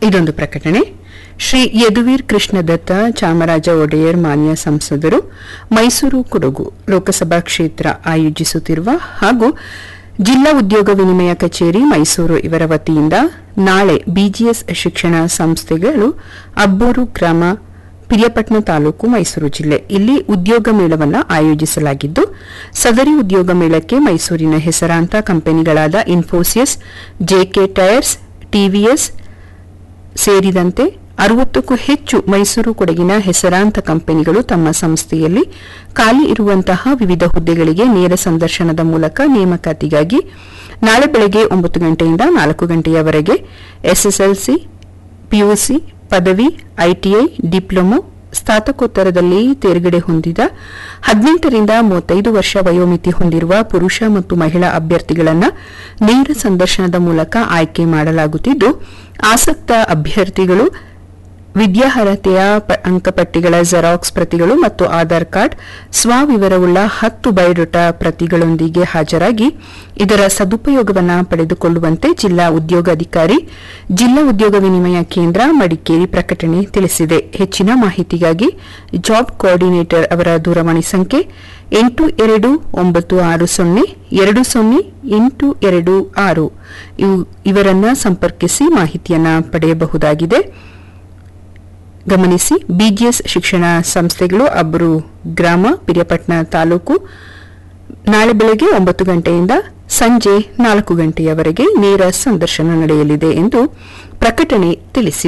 ಇದೊಂದು ಪ್ರಕಟಣೆ ಶ್ರೀ ಯದುವೀರ್ ಕೃಷ್ಣದತ್ತ ಚಾಮರಾಜ ಒಡೆಯರ್ ಮಾನ್ಯ ಸಂಸದರು ಮೈಸೂರು ಕೊಡಗು ಲೋಕಸಭಾ ಕ್ಷೇತ್ರ ಆಯೋಜಿಸುತ್ತಿರುವ ಹಾಗೂ ಜಿಲ್ಲಾ ಉದ್ಯೋಗ ವಿನಿಮಯ ಕಚೇರಿ ಮೈಸೂರು ಇವರ ವತಿಯಿಂದ ನಾಳೆ ಬಿಜಿಎಸ್ ಶಿಕ್ಷಣ ಸಂಸ್ಥೆಗಳು ಅಬ್ಬೂರು ಗ್ರಾಮ ಪಿರಿಯಪಟ್ಟಣ ತಾಲೂಕು ಮೈಸೂರು ಜಿಲ್ಲೆ ಇಲ್ಲಿ ಉದ್ಯೋಗ ಮೇಳವನ್ನು ಆಯೋಜಿಸಲಾಗಿದ್ದು ಸದರಿ ಉದ್ಯೋಗ ಮೇಳಕ್ಕೆ ಮೈಸೂರಿನ ಹೆಸರಾಂತ ಕಂಪನಿಗಳಾದ ಇನ್ಫೋಸಿಸ್ ಜೆಕೆ ಟೈರ್ಸ್ ಟಿವಿಎಸ್ ಸೇರಿದಂತೆ ಅರವತ್ತಕ್ಕೂ ಹೆಚ್ಚು ಮೈಸೂರು ಕೊಡಗಿನ ಹೆಸರಾಂತ ಕಂಪನಿಗಳು ತಮ್ಮ ಸಂಸ್ಥೆಯಲ್ಲಿ ಖಾಲಿ ಇರುವಂತಹ ವಿವಿಧ ಹುದ್ದೆಗಳಿಗೆ ನೇರ ಸಂದರ್ಶನದ ಮೂಲಕ ನೇಮಕಾತಿಗಾಗಿ ನಾಳೆ ಬೆಳಗ್ಗೆ ಒಂಬತ್ತು ಗಂಟೆಯಿಂದ ನಾಲ್ಕು ಗಂಟೆಯವರೆಗೆ ಎಸ್ಎಸ್ಎಲ್ಸಿ ಪಿಯುಸಿ ಪದವಿ ಐಟಿಐ ಡಿಪ್ಲೊಮೊ ಸ್ನಾತಕೋತ್ತರದಲ್ಲಿ ತೇರ್ಗಡೆ ಹೊಂದಿದ ಹದಿನೆಂಟರಿಂದ ಮೂವತ್ತೈದು ವರ್ಷ ವಯೋಮಿತಿ ಹೊಂದಿರುವ ಪುರುಷ ಮತ್ತು ಮಹಿಳಾ ಅಭ್ಯರ್ಥಿಗಳನ್ನು ನೇರ ಸಂದರ್ಶನದ ಮೂಲಕ ಆಯ್ಕೆ ಮಾಡಲಾಗುತ್ತಿದ್ದು ಆಸಕ್ತ ಅಭ್ಯರ್ಥಿಗಳು ವಿದ್ಯಾರ್ಹತೆಯ ಪ- ಅಂಕಪಟ್ಟಿಗಳ ಜೆರಾಕ್ಸ್ ಪ್ರತಿಗಳು ಮತ್ತು ಆಧಾರ್ ಕಾರ್ಡ್ ಸ್ವವಿವರವುಳ್ಳ ಹತ್ತು ಬಯೋಡೇಟಾ ಪ್ರತಿಗಳೊಂದಿಗೆ ಹಾಜರಾಗಿ ಇದರ ಸದುಪಯೋಗವನ್ನು ಪಡೆದುಕೊಳ್ಳುವಂತೆ ಜಿಲ್ಲಾ ಉದ್ಯೋಗಾಧಿಕಾರಿ ಜಿಲ್ಲಾ ಉದ್ಯೋಗ ವಿನಿಮಯ ಕೇಂದ್ರ ಮಡಿಕೇರಿ ಪ್ರಕಟಣೆ ತಿಳಿಸಿದೆ ಹೆಚ್ಚಿನ ಮಾಹಿತಿಗಾಗಿ ಜಾಬ್ ಕೋಆರ್ಡಿನೇಟರ್ ಅವರ ದೂರವಾಣಿ ಸಂಖ್ಯೆ ಎಂಟು ಎರಡು ಒಂಬತ್ತು ಆರು ಸೊನ್ನೆ ಎರಡು ಸೊನ್ನೆ ಎಂಟು ಎರಡು ಆರು ಇವು- ಇವರನ್ನ ಸಂಪರ್ಕಿಸಿ ಮಾಹಿತಿಯನ್ನ ಪಡೆಯಬಹುದಾಗಿದೆ ಗಮನಿಸಿ ಬಿಜಿಎಸ್ ಶಿಕ್ಷಣ ಸಂಸ್ಥೆಗಳು ಅಬ್ಬರು ಗ್ರಾಮ ಪಿರಿಯಪಟ್ಟಣ ತಾಲೂಕು ನಾಳೆ ಬೆಳಗ್ಗೆ ಒಂಬತ್ತು ಗಂಟೆಯಿಂದ ಸಂಜೆ ನಾಲ್ಕು ಗಂಟೆಯವರೆಗೆ ನೇರ ಸಂದರ್ಶನ ನಡೆಯಲಿದೆ ಎಂದು ಪ್ರಕಟಣೆ ತಿಳಿಸಿದೆ